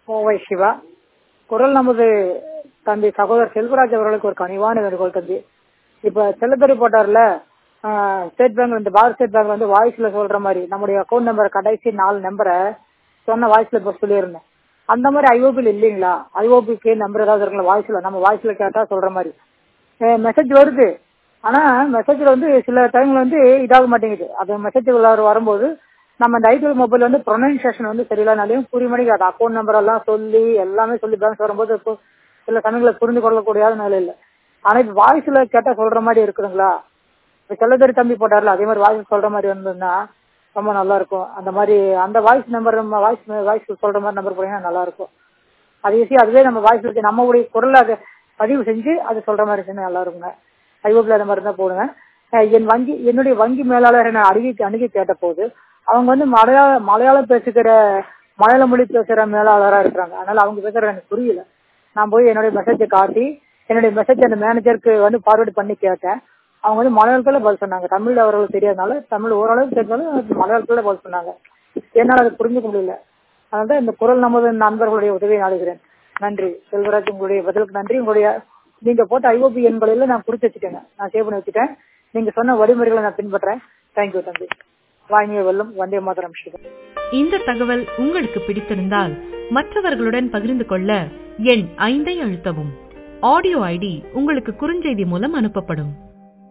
கோவை சிவா குரல் நமது தம்பி சகோதரர் செல்வராஜ் அவர்களுக்கு ஒரு கனிவான வேண்டுகோள் தம்பி இப்ப செல்லப்பெரி போட்டார்ல ஸ்டேட் பேங்க் இந்த பாரத் ஸ்டேட் பேங்க் வந்து வாய்ஸ்ல சொல்ற மாதிரி நம்முடைய அக்கௌண்ட் நம்பர் கடைசி நாலு நம்பரை சொன்ன வாய்ஸ்ல இப்ப சொல்லியிருந்தேன் அந்த மாதிரி ஐஓபியில் இல்லைங்களா ஐஓபிக்கு நம்பர் ஏதாவது இருக்குங்களா வாய்ஸ்ல நம்ம வாய்ஸ்ல கேட்டா சொல்ற மாதிரி மெசேஜ் வருது ஆனா மெசேஜ்ல வந்து சில டைம்ல வந்து இதாக மாட்டேங்குது அது மெசேஜ் வரும்போது நம்ம இந்த ஐடிஎல் மொபைல் வந்து ப்ரொனன்சியேஷன் வந்து சரியில்லைனாலையும் புரிய மாட்டேங்குது அக்கௌண்ட் நம்பர் எல்லாம் சொல்லி எல்லாமே சொல்லி பேங்க் வரும்போது இப்போ சில சமயங்களை புரிந்து கொள்ளக்கூடிய நிலை இல்லை ஆனா இப்ப வாய்ஸ்ல கேட்டா சொல்ற மாதிரி இருக்குதுங்களா இப்ப செல்லதறி தம்பி போட்டார்ல அதே மாதிரி வாய்ஸ் சொல்ற மாதிரி இருந்ததுன்னா ரொம்ப நல்லா இருக்கும் அந்த மாதிரி அந்த வாய்ஸ் நம்பர் நம்ம வாய்ஸ் வாய்ஸ் சொல்ற மாதிரி நம்பர் போனீங்கன்னா நல்லா இருக்கும் அது ஈஸியா அதுவே நம்ம வாய்ஸ் வச்சு நம்மளுடைய குரலை அதை பதிவு செஞ்சு அது சொல்ற மாதிரி செஞ்சா நல்லா இருக்குங்க ஐஓபியில் அந்த மாதிரி தான் போடுங்க என் வங்கி என்னுடைய வங்கி மேலாளர் என்ன அணுகி அணுகி கேட்ட போது அவங்க வந்து மலையாள மலையாளம் பேசுகிற மலையாள மொழி பேசுற மேலாளரா இருக்கிறாங்க அதனால அவங்க பேசுறது எனக்கு புரியல நான் போய் என்னுடைய மெசேஜை காட்டி என்னுடைய மெசேஜ் அந்த மேனேஜருக்கு வந்து ஃபார்வர்டு பண்ணி கேட்டேன் அவங்க வந்து மலையாளத்துல பதில் சொன்னாங்க தமிழ் அவர்களுக்கு தெரியாதனால தமிழ் ஓரளவுக்கு தெரிஞ்சாலும் மலையாளத்துல பதில் சொன்னாங்க என்னால் அதை புரிஞ்சுக்க முடியல அதனால இந்த குரல் நமது நண்பர்களுடைய உதவியை நாடுகிறேன் நன்றி செல்வராஜ் உங்களுடைய பதிலுக்கு நன்றி உங்களுடைய நீங்க போட்ட ஐஓபி எண்களில் நான் குறிச்சு வச்சுட்டேங்க நான் சேவ் பண்ணி வச்சுட்டேன் நீங்க சொன்ன வழிமுறைகளை நான் பின்பற்றேன் தேங்க்யூ தம்பி வாங்கிய வெல்லும் வந்தே மாதரம் ஸ்ரீதம் இந்த தகவல் உங்களுக்கு பிடித்திருந்தால் மற்றவர்களுடன் பகிர்ந்து கொள்ள எண் ஐந்தை அழுத்தவும் ஆடியோ ஐடி உங்களுக்கு குறுஞ்செய்தி மூலம் அனுப்பப்படும்